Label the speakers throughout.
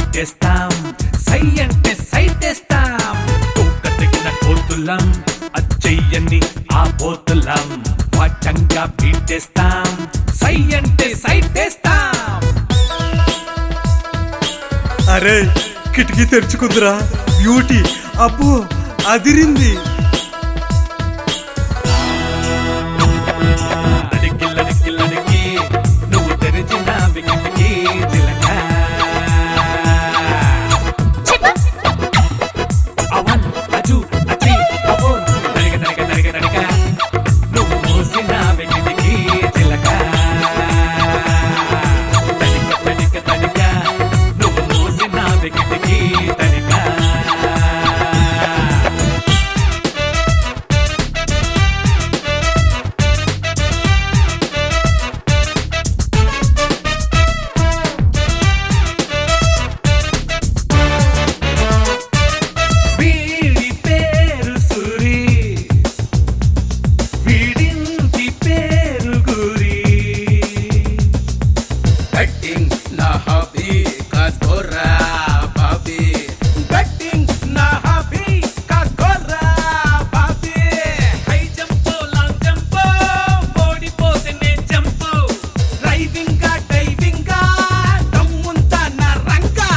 Speaker 1: బీటేస్తాం సై అంటే సైటేస్తాం తోక తెగిన కోతులం అచ్చయ్యని ఆ పోతులం వాటంగా బీటేస్తాం సై అంటే సైటేస్తాం
Speaker 2: అరే కిటికీ తెరుచుకుందిరా బ్యూటీ అబ్బో అదిరింది
Speaker 1: లడికి లడికి లడికి నువ్వు తెరిచిన వికిటికి చిలక అవన్ అజు అచి అవోన్ నడిగ నడిగ నడిగ నడిగ నువ్వు మూసిన వికిటికి చిలక తడిక తడిక తడిక నువ్వు మూసిన వికిటికి తడిక వీడి పేరు సురి వీడింటి పేరు గురి
Speaker 3: Betting na hobby, kaskora babi. Betting na hobby, kaskora babi.
Speaker 1: High jump long jump ఓడిపోతే నే జంప్
Speaker 3: డ్రైవింగ్ గా డైవింగ్ గా దమ్ముంతా నా రంగా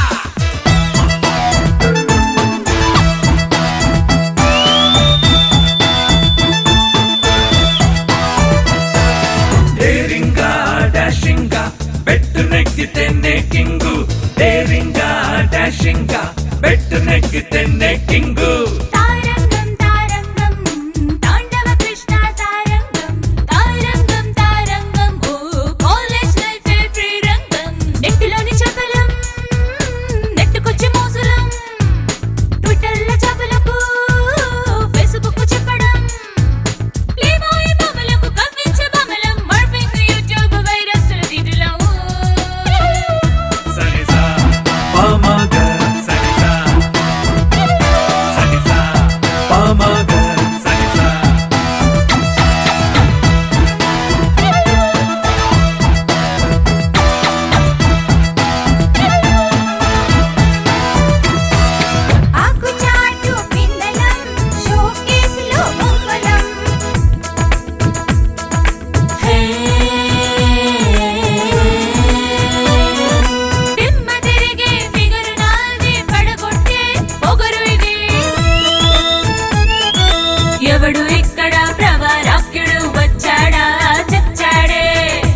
Speaker 1: డేరింగా డాషింగా బెట్టు నెక్కితే నే కింగు డేరింగా డాషింగా బెట్టు నెక్కితే నే కింగు
Speaker 4: తారంగం తారంగం తాండవ కృష్ణ తారంగం తారంగం తారంగం ఓ కాలేజ్ లైఫ్ ఫ్రీ రంగం నెట్టులోని చపలం నెట్టుకొచ్చి మోసలం ట్విట్టర్ల చపలకు ఫేస్బుక్ చెప్పడం ప్లేబాయ్ బొమ్మలకు కవ్వించే బొమ్మలం మర్ఫింగ్ యూట్యూబ్ వైరస్ల దిడులం
Speaker 1: సరిసా పమగ సరిసా సరిసా పమగ సరిసా
Speaker 4: ఆకు చాటు పిందలం షోకేసులో బొమ్మలం హే దిమ్మ తిరిగే ఫిగరు నాది పడగొట్టే పొగరు ఇది ఎవడు ఇక్కడ ప్రవరాక్యుడు వచ్చాడా చచ్చాడే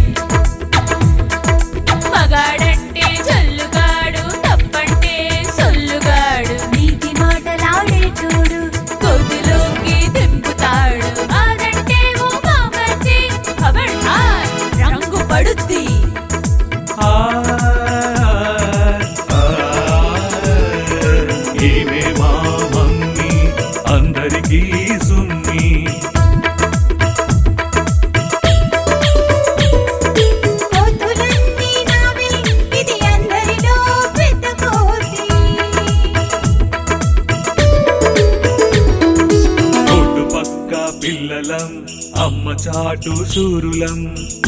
Speaker 4: మగాడంటే జల్లుగాడు తప్పంటే సొల్లుగాడు నీతి మాటలాడేటోడు గొంతులోకి దింపుతాడు అదంటే ఓ బాబర్చి ఖబర్దార్ రంగు పడుద్ది
Speaker 1: ఆ ఆ ఈమె మా మమ్మీ అందరికీ సున్ని
Speaker 4: కోతులన్నీ నావి ఇది అందరిలో పెద్ద కోతి
Speaker 1: రోడ్డు పక్క పిల్లలం అమ్మ చాటు సూరులం